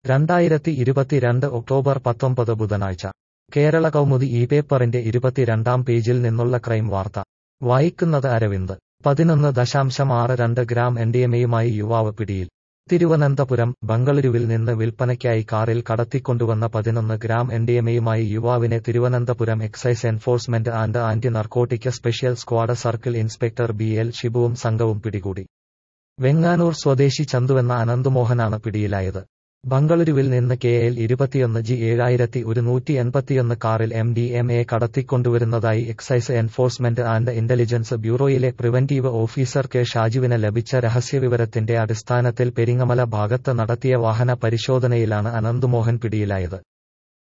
രണ്ടായിരത്തി ഇരുപത്തിരണ്ട് ഒക്ടോബർ പത്തൊമ്പത് ബുധനാഴ്ച കേരള കൗമുദി ഈ പേപ്പറിന്റെ ഇരുപത്തിരണ്ടാം പേജിൽ നിന്നുള്ള ക്രൈം വാർത്ത വായിക്കുന്നത് അരവിന്ദ് പതിനൊന്ന് ദശാംശം ആറ് രണ്ട് ഗ്രാം എൻഡിഎമയുമായി യുവാവ് പിടിയിൽ തിരുവനന്തപുരം ബംഗളൂരുവിൽ നിന്ന് വിൽപ്പനയ്ക്കായി കാറിൽ കടത്തിക്കൊണ്ടുവന്ന പതിനൊന്ന് ഗ്രാം എൻഡിഎമയുമായി യുവാവിനെ Thiruvananthapuram excise enforcement and anti narcotic special squad circle inspector B L ഷിബുവും സംഘവും പിടികൂടി വെങ്ങാനൂർ സ്വദേശി ചന്തുവെന്ന അനന്തുമോഹനാണ് പിടിയിലായത് ബംഗളൂരുവിൽ നിന്ന് കെ എൽ ഇരുപത്തിയൊന്ന് ജി ഏഴായിരത്തി ഒരുന്നൂറ്റി എൺപത്തിയൊന്ന് കാറിൽ എം ഡി എം എ കടത്തിക്കൊണ്ടുവരുന്നതായി എക്സൈസ് എൻഫോഴ്സ്മെന്റ് ആൻഡ് ഇന്റലിജൻസ് ബ്യൂറോയിലെ പ്രിവന്റീവ് ഓഫീസർ കെ ഷാജുവിന് ലഭിച്ച രഹസ്യവിവരത്തിന്റെ അടിസ്ഥാനത്തിൽ പെരിങ്ങമല ഭാഗത്ത് നടത്തിയ വാഹന പരിശോധനയിലാണ് അനന്തുമോഹൻ പിടിയിലായത്